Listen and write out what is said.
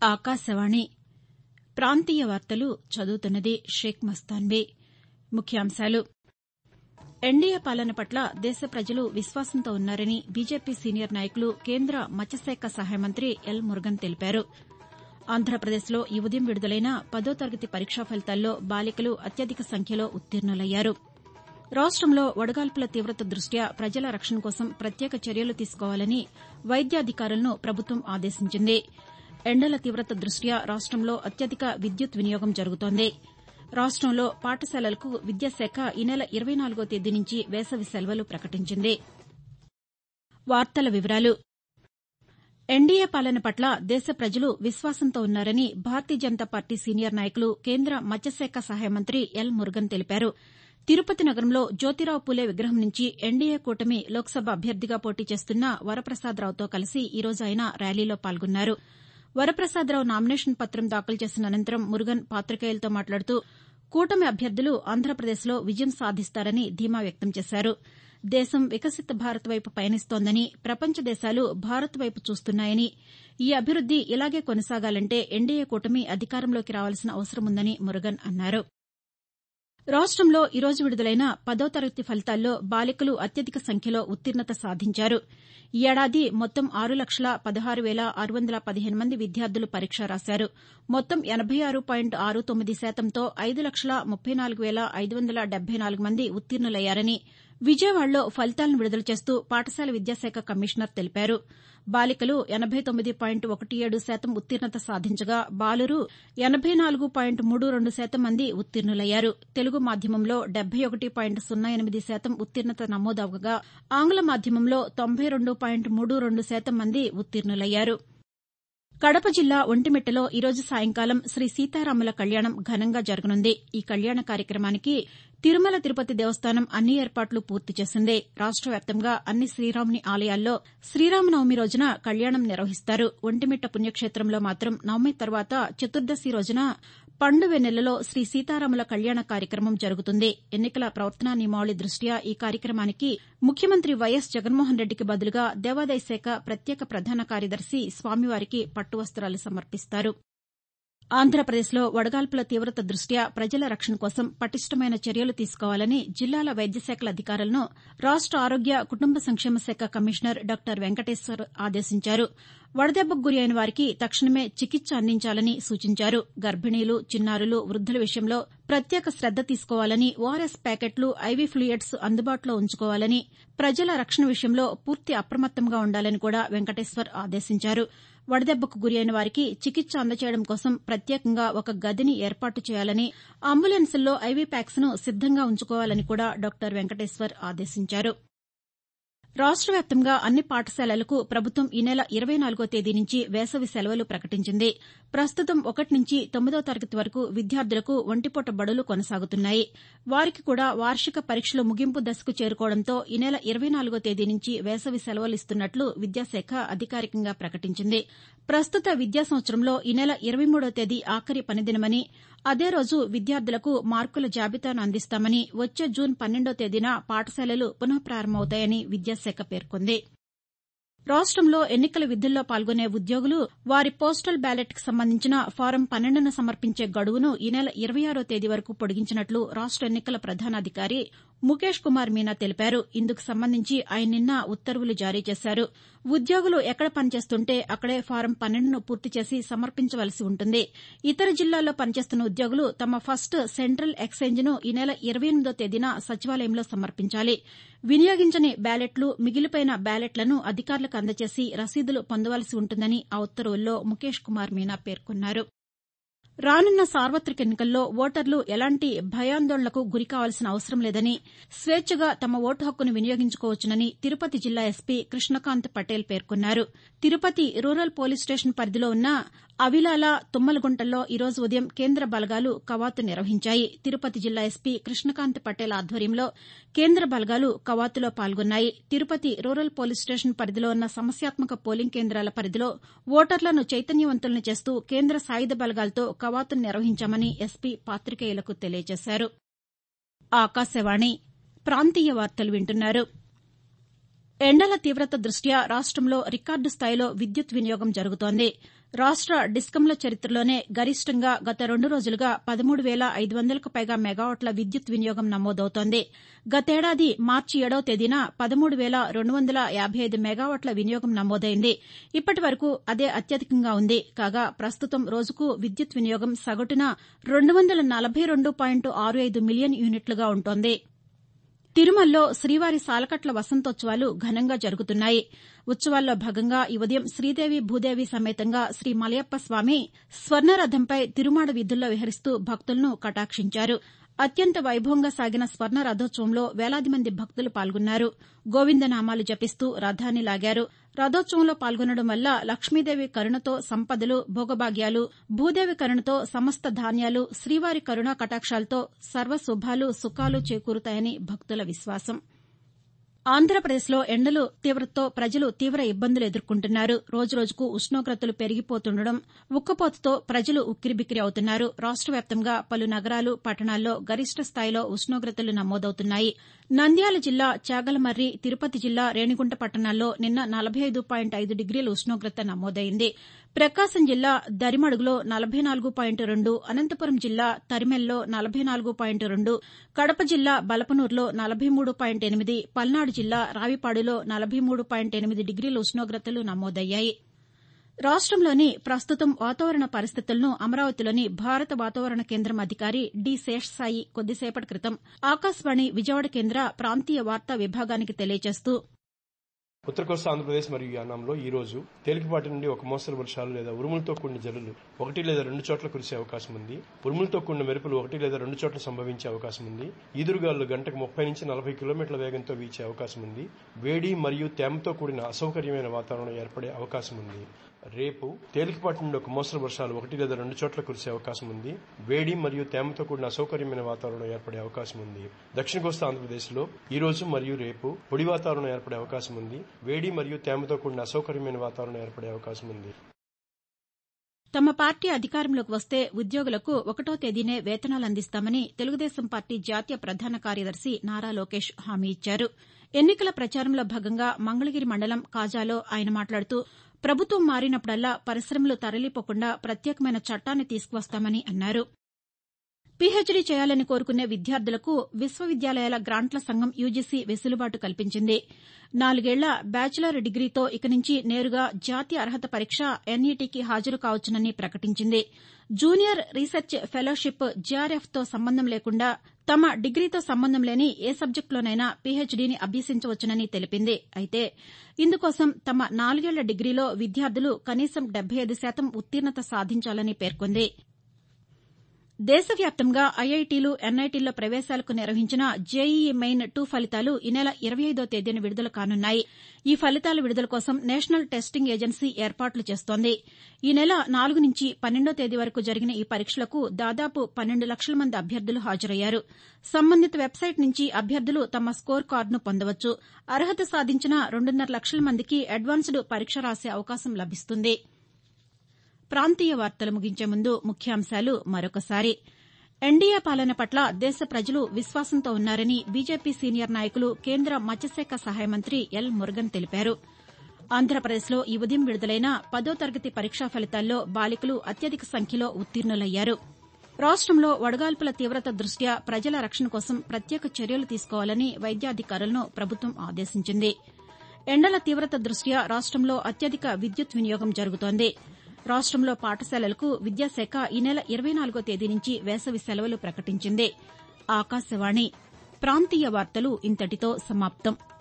ఆకాశవాణి ప్రాంతీయ వార్తలు చదువుతున్నది షేక్ మస్తాన్బీ ముఖ్యాంశాలు ఎన్డీఏ పాలన పట్ల దేశ ప్రజలు విశ్వాసంతో ఉన్నారని బీజేపీ సీనియర్ నాయకులు కేంద్ర మత్స్యశాఖ సహాయ మంత్రి ఎల్ మురుగన్ తెలిపారు ఆంధ్రప్రదేశ్లో ఈ ఉదయం విడుదలైన పదో తరగతి పరీక్షా ఫలితాల్లో బాలికలు అత్యధిక సంఖ్యలో ఉత్తీర్ణులయ్యారు రాష్టంలో వడగాల్పుల తీవత దృష్ట్యా ప్రజల రక్షణ కోసం ప్రత్యేక చర్యలు తీసుకోవాలని వైద్యాధికారులను ప్రభుత్వం ఆదేశించింది ఎండల తీవత దృష్ట్యా రాష్టంలో అత్యధిక విద్యుత్ వినియోగం జరుగుతోంది రాష్టంలో పాఠశాలలకు విద్యాశాఖ ఈ నెల ఇరవై నాలుగో తేదీ నుంచి వేసవి సెలవులు ప్రకటించింది ఎన్డీఏ పాలన పట్ల దేశ ప్రజలు విశ్వాసంతో ఉన్నారని భారతీయ జనతా పార్టీ సీనియర్ నాయకులు కేంద్ర మత్స్యశాఖ సహాయ మంత్రి ఎల్ మురుగన్ తెలిపారు తిరుపతి నగరంలో జ్యోతిరావు పూలే విగ్రహం నుంచి ఎన్డీఏ కూటమి లోక్సభ అభ్యర్థిగా పోటీ చేస్తున్న వరప్రసాదరావుతో కలిసి ఈ రోజు ఆయన ర్యాలీలో పాల్గొన్నారు వరప్రసాదరావు నామినేషన్ పత్రం దాఖలు చేసిన అనంతరం మురుగన్ పాతికేయులతో మాట్లాడుతూ కూటమి అభ్యర్థులు ఆంధ్రప్రదేశ్లో విజయం సాధిస్తారని ధీమా వ్యక్తం చేశారు దేశం వికసిత భారత్ వైపు పయనిస్తోందని ప్రపంచ దేశాలు భారత్ వైపు చూస్తున్నాయని ఈ అభివృద్ది ఇలాగే కొనసాగాలంటే ఎన్డీఏ కూటమి అధికారంలోకి రావాల్సిన అవసరముందని మురుగన్ అన్నారు రాష్టంలో ఈ రోజు విడుదలైన పదో తరగతి ఫలితాల్లో బాలికలు అత్యధిక సంఖ్యలో ఉత్తీర్ణత సాధించారు ఈ ఏడాది మొత్తం ఆరు లక్షల పదహారు వేల ఆరు వందల పదిహేను మంది విద్యార్థులు పరీక్ష రాశారు మొత్తం ఎనబై ఆరు పాయింట్ ఆరు తొమ్మిది శాతంతో ఐదు లక్షల ముప్పై నాలుగు వేల ఐదు వందల డెబ్బై నాలుగు మంది ఉత్తీర్ణులయ్యారని విజయవాడలో ఫలితాలను విడుదల చేస్తూ పాఠశాల విద్యాశాఖ కమిషనర్ తెలిపారు బాలికలు ఎనబై తొమ్మిది పాయింట్ ఒకటి ఏడు శాతం ఉత్తీర్ణత సాధించగా బాలురు ఎనబై నాలుగు పాయింట్ మూడు రెండు శాతం మంది ఉత్తీర్ణులయ్యారు తెలుగు మాధ్యమంలో డెబ్బై ఒకటి పాయింట్ సున్నా ఎనిమిది శాతం ఉత్తీర్ణత నమోదవగా ఆంగ్ల మాధ్యమంలో తొంభై రెండు పాయింట్ మూడు రెండు శాతం మంది ఉత్తీర్ణులయ్యారు కడప జిల్లా ఒంటిమిట్టలో ఈ రోజు సాయంకాలం శ్రీ సీతారాముల కళ్యాణం ఘనంగా జరగనుంది ఈ కళ్యాణ కార్యక్రమానికి తిరుమల తిరుపతి దేవస్థానం అన్ని ఏర్పాట్లు పూర్తి చేసింది రాష్ట వ్యాప్తంగా అన్ని శ్రీరాముని ఆలయాల్లో శ్రీరామనవమి రోజున కళ్యాణం నిర్వహిస్తారు ఒంటిమిట్ట పుణ్యక్షేత్రంలో మాత్రం నవమి తర్వాత చతుర్దశి రోజున పండు వెన్నెలలో శ్రీ సీతారాముల కళ్యాణ కార్యక్రమం జరుగుతుంది ఎన్నికల ప్రవర్తనా నియమావళి దృష్ట్యా ఈ కార్యక్రమానికి ముఖ్యమంత్రి వైఎస్ జగన్మోహన్ రెడ్డికి బదులుగా దేవాదాయ శాఖ ప్రత్యేక ప్రధాన కార్యదర్శి స్వామివారికి పట్టు వస్తాలు సమర్పిస్తారు ఆంధ్రప్రదేశ్లో వడగాల్పుల తీవత దృష్ట్యా ప్రజల రక్షణ కోసం పటిష్టమైన చర్యలు తీసుకోవాలని జిల్లాల వైద్యశాఖల అధికారులను రాష్ట ఆరోగ్య కుటుంబ సంక్షేమ శాఖ కమిషనర్ డాక్టర్ వెంకటేశ్వర్ ఆదేశించారు వడదెబ్బకు గురి అయిన వారికి తక్షణమే చికిత్స అందించాలని సూచించారు గర్భిణీలు చిన్నారులు వృద్దుల విషయంలో ప్రత్యేక శ్రద్ద తీసుకోవాలని ఓఆర్ఎస్ ప్యాకెట్లు ఐవీ ఫ్లూయిడ్స్ అందుబాటులో ఉంచుకోవాలని ప్రజల రక్షణ విషయంలో పూర్తి అప్రమత్తంగా ఉండాలని కూడా వెంకటేశ్వర్ ఆదేశించారు వడదెబ్బకు గురి అయిన వారికి చికిత్స అందచేయడం కోసం ప్రత్యేకంగా ఒక గదిని ఏర్పాటు చేయాలని అంబులెన్సుల్లో ఐవీ ప్యాక్స్ను సిద్దంగా ఉంచుకోవాలని కూడా డాక్టర్ వెంకటేశ్వర్ ఆదేశించారు రాష్ట వ్యాప్తంగా అన్ని పాఠశాలలకు ప్రభుత్వం ఈ నెల ఇరవై నాలుగో తేదీ నుంచి వేసవి సెలవులు ప్రకటించింది ప్రస్తుతం ఒకటి నుంచి తొమ్మిదో తరగతి వరకు విద్యార్థులకు ఒంటిపూట బడులు కొనసాగుతున్నాయి వారికి కూడా వార్షిక పరీక్షలు ముగింపు దశకు చేరుకోవడంతో ఈ నెల ఇరవై నాలుగో తేదీ నుంచి వేసవి సెలవులు ఇస్తున్నట్లు విద్యాశాఖ అధికారికంగా ప్రకటించింది ప్రస్తుత విద్యా సంవత్సరంలో ఈ నెల ఇరవై మూడో తేదీ ఆఖరి పనిదినమని అదే రోజు విద్యార్థులకు మార్కుల జాబితాను అందిస్తామని వచ్చే జూన్ పన్నెండో తేదీన పాఠశాలలు పునః ప్రారంభమవుతాయని విద్యాశాఖ పేర్కొంది రాష్టంలో ఎన్నికల విధుల్లో పాల్గొనే ఉద్యోగులు వారి పోస్టల్ బ్యాలెట్కు సంబంధించిన ఫారం పన్నెండున సమర్పించే గడువును ఈ నెల ఇరవై ఆరో తేదీ వరకు పొడిగించినట్లు రాష్ట ఎన్నికల ప్రధానాధికారి ముఖేష్ కుమార్ మీనా తెలిపారు ఇందుకు సంబంధించి ఆయన నిన్న ఉత్తర్వులు జారీ చేశారు ఉద్యోగులు ఎక్కడ పనిచేస్తుంటే అక్కడే ఫారం పన్నెండును పూర్తి చేసి సమర్పించవలసి ఉంటుంది ఇతర జిల్లాల్లో పనిచేస్తున్న ఉద్యోగులు తమ ఫస్ట్ సెంట్రల్ ఎక్సేంజ్ను ఈ నెల ఇరవై ఎనిమిదో తేదీన సచివాలయంలో సమర్పించాలి వినియోగించని బ్యాలెట్లు మిగిలిపోయిన బ్యాలెట్లను అధికారులకు అందజేసి రసీదులు పొందవలసి ఉంటుందని ఆ ఉత్తర్వుల్లో ముఖేష్ కుమార్ మీనా పేర్కొన్నారు రానున్న సార్వతిక ఎన్నికల్లో ఓటర్లు ఎలాంటి భయాందోళనలకు గురికావాల్సిన అవసరం లేదని స్వేచ్చగా తమ ఓటు హక్కును వినియోగించుకోవచ్చునని తిరుపతి జిల్లా ఎస్పీ కృష్ణకాంత్ పటేల్ పేర్కొన్నారు తిరుపతి రూరల్ పోలీస్ స్టేషన్ పరిధిలో ఉన్న అవిలాల తుమ్మలగుంటల్లో ఈ రోజు ఉదయం కేంద్ర బలగాలు కవాతు నిర్వహించాయి తిరుపతి జిల్లా ఎస్పీ కృష్ణకాంత్ పటేల్ ఆధ్వర్యంలో కేంద్ర బలగాలు కవాతులో పాల్గొన్నాయి తిరుపతి రూరల్ పోలీస్ స్టేషన్ పరిధిలో ఉన్న సమస్యాత్మక పోలింగ్ కేంద్రాల పరిధిలో ఓటర్లను చైతన్యవంతులను చేస్తూ కేంద్ర సాయుధ బలగాలతో కవాతును నిర్వహించామని ఎస్పీ పాతికేయులకు తెలియజేశారు ఆకాశవాణి ప్రాంతీయ వార్తలు వింటున్నారు ఎండల తీవత దృష్ట్యా రాష్టంలో రికార్డు స్థాయిలో విద్యుత్ వినియోగం జరుగుతోంది రాష్ట డిస్కంల చరిత్రలోనే గరిష్టంగా గత రెండు రోజులుగా పదమూడు వేల ఐదు వందలకు పైగా మెగావాట్ల విద్యుత్ వినియోగం నమోదవుతోంది గతేడాది మార్చి ఏడవ తేదీన పదమూడు వేల రెండు వందల యాబై ఐదు మెగావాట్ల వినియోగం నమోదైంది ఇప్పటి వరకు అదే అత్యధికంగా ఉంది కాగా ప్రస్తుతం రోజుకు విద్యుత్ వినియోగం సగటున రెండు వందల నలభై రెండు పాయింట్ ఆరు ఐదు మిలియన్ యూనిట్లుగా ఉంటోంది తిరుమలలో శ్రీవారి సాలకట్ల వసంతోత్సవాలు ఘనంగా జరుగుతున్నాయి ఉత్సవాల్లో భాగంగా ఈ ఉదయం శ్రీదేవి భూదేవి సమేతంగా శ్రీ మలయప్ప స్వామి స్వర్ణరథంపై తిరుమాడ వీధుల్లో విహరిస్తూ భక్తులను కటాక్షించారు అత్యంత వైభవంగా సాగిన స్వర్ణ రథోత్సవంలో వేలాది మంది భక్తులు పాల్గొన్నారు గోవిందనామాలు జపిస్తూ రథాన్ని లాగారు రథోత్సవంలో పాల్గొనడం వల్ల లక్ష్మీదేవి కరుణతో సంపదలు భోగభాగ్యాలు భూదేవి కరుణతో సమస్త ధాన్యాలు శ్రీవారి కరుణా కటాక్షాలతో సర్వశుభాలు సుఖాలు చేకూరుతాయని భక్తుల విశ్వాసం ఆంధ్రప్రదేశ్లో ఎండలు తీవ్రతతో ప్రజలు తీవ్ర ఇబ్బందులు ఎదుర్కొంటున్నారు రోజురోజుకు ఉష్ణోగ్రతలు పెరిగిపోతుండడం ఉక్కపోతతో ప్రజలు ఉక్కిరిబిక్కిరి అవుతున్నారు రాష్ట వ్యాప్తంగా పలు నగరాలు పట్టణాల్లో గరిష్ట స్థాయిలో ఉష్ణోగ్రతలు నమోదవుతున్నాయి నంద్యాల జిల్లా చాగలమర్రి తిరుపతి జిల్లా రేణిగుంట పట్టణాల్లో నిన్న నలభై ఐదు పాయింట్ ఐదు డిగ్రీల ఉష్ణోగ్రత నమోదైంది ప్రకాశం జిల్లా దరిమడుగులో నలభై నాలుగు పాయింట్ రెండు అనంతపురం జిల్లా తరిమెల్లో నలభై నాలుగు పాయింట్ రెండు కడప జిల్లా బలపనూరులో నలభై మూడు పాయింట్ ఎనిమిది పల్నాడు జిల్లా రావిపాడులో నలభై మూడు పాయింట్ ఎనిమిది డిగ్రీల ఉష్ణోగ్రతలు నమోదయ్యాయి రాష్టంలోని ప్రస్తుతం వాతావరణ పరిస్థితులను అమరావతిలోని భారత వాతావరణ కేంద్రం అధికారి డి శేషసాయి కొద్దిసేపటి క్రితం ఆకాశవాణి విజయవాడ కేంద్ర ప్రాంతీయ వార్తా విభాగానికి తెలియజేస్తూ ఉత్తర కోస్తా ఆంధ్రప్రదేశ్ మరియు యానాంలో ఈ రోజు తేలికపాటి నుండి ఒక మోస్తరు వర్షాలు లేదా ఉరుములతో కూడిన జల్లులు ఒకటి లేదా రెండు చోట్ల కురిసే అవకాశం ఉంది ఉరుములతో కూడిన మెరుపులు ఒకటి లేదా రెండు చోట్ల సంభవించే అవకాశం ఉంది ఈదురుగాలు గంటకు ముప్పై నుంచి నలభై కిలోమీటర్ల వేగంతో వీచే అవకాశం ఉంది వేడి మరియు తేమతో కూడిన అసౌకర్యమైన వాతావరణం ఏర్పడే అవకాశం ఉంది రేపు తేలికపాటి నుండి ఒక మోస్తరు వర్షాలు ఒకటి లేదా రెండు చోట్ల కురిసే అవకాశం ఉంది వేడి మరియు తేమతో కూడిన అసౌకర్యమైన వాతావరణం ఏర్పడే అవకాశం ఉంది దక్షిణ కోస్తా ఆంధ్రప్రదేశ్లో ఈ రోజు మరియు రేపు పొడి వాతావరణం ఏర్పడే అవకాశం ఉంది వేడి మరియు తేమతో కూడిన అసౌకర్యమైన వాతావరణం ఏర్పడే అవకాశం ఉంది తమ పార్టీ అధికారంలోకి వస్తే ఉద్యోగులకు ఒకటో తేదీనే వేతనాలు అందిస్తామని తెలుగుదేశం పార్టీ జాతీయ ప్రధాన కార్యదర్శి నారా లోకేష్ హామీ ఇచ్చారు ఎన్నికల ప్రచారంలో భాగంగా మంగళగిరి మండలం కాజాలో ఆయన మాట్లాడుతూ ప్రభుత్వం మారినప్పుడల్లా పరిశ్రమలు తరలిపోకుండా ప్రత్యేకమైన చట్టాన్ని తీసుకువస్తామని అన్నారు పీహెచ్డీ చేయాలని కోరుకునే విద్యార్థులకు విశ్వవిద్యాలయాల గ్రాంట్ల సంఘం యూజీసీ వెసులుబాటు కల్పించింది నాలుగేళ్ల బ్యాచిలర్ డిగ్రీతో ఇక నుంచి నేరుగా జాతీయ అర్హత పరీక్ష ఎన్ఈటీకి హాజరు కావచ్చునని ప్రకటించింది జూనియర్ రీసెర్చ్ ఫెలోషిప్ జీఆర్ఎఫ్తో సంబంధం లేకుండా తమ డిగ్రీతో సంబంధం లేని ఏ సబ్జెక్టులోనైనా పీహెచ్డీని అభ్యసించవచ్చునని తెలిపింది అయితే ఇందుకోసం తమ నాలుగేళ్ల డిగ్రీలో విద్యార్థులు కనీసం డెబ్బై ఐదు శాతం ఉత్తీర్ణత సాధించాలని పేర్కొంది దేశవ్యాప్తంగా ఐఐటీలు ఎన్ఐటీల్లో ప్రవేశాలకు నిర్వహించిన జేఈఈ మెయిన్ టూ ఫలితాలు ఈ నెల ఇరవై ఐదో తేదీన విడుదల కానున్నాయి ఈ ఫలితాల విడుదల కోసం నేషనల్ టెస్టింగ్ ఏజెన్సీ ఏర్పాట్లు చేస్తోంది ఈ నెల నాలుగు నుంచి పన్నెండో తేదీ వరకు జరిగిన ఈ పరీక్షలకు దాదాపు పన్నెండు లక్షల మంది అభ్యర్థులు హాజరయ్యారు సంబంధిత వెబ్సైట్ నుంచి అభ్యర్థులు తమ స్కోర్ కార్డును పొందవచ్చు అర్హత సాధించిన రెండున్నర లక్షల మందికి అడ్వాన్స్డ్ పరీక్ష రాసే అవకాశం లభిస్తుంది ప్రాంతీయ వార్తలు ముగించే ముందు ముఖ్యాంశాలు మరొకసారి ఎన్డీఏ పాలన పట్ల దేశ ప్రజలు విశ్వాసంతో ఉన్నారని బీజేపీ సీనియర్ నాయకులు కేంద్ర మత్స్యశాఖ సహాయ మంత్రి ఎల్ మురుగన్ తెలిపారు ఆంధ్రప్రదేశ్లో ఈ ఉదయం విడుదలైన పదో తరగతి పరీక్షా ఫలితాల్లో బాలికలు అత్యధిక సంఖ్యలో ఉత్తీర్ణులయ్యారు రాష్టంలో వడగాల్పుల తీవ్రత దృష్ట్యా ప్రజల రక్షణ కోసం ప్రత్యేక చర్యలు తీసుకోవాలని వైద్యాధికారులను ప్రభుత్వం ఆదేశించింది ఎండల తీవ్రత దృష్ట్యా రాష్టంలో అత్యధిక విద్యుత్ వినియోగం జరుగుతోంది రాష్టంలో పాఠశాలలకు విద్యాశాఖ ఈ నెల ఇరవై నాలుగో తేదీ నుంచి వేసవి సెలవులు ప్రకటించింది ఆకాశవాణి ప్రాంతీయ వార్తలు ఇంతటితో సమాప్తం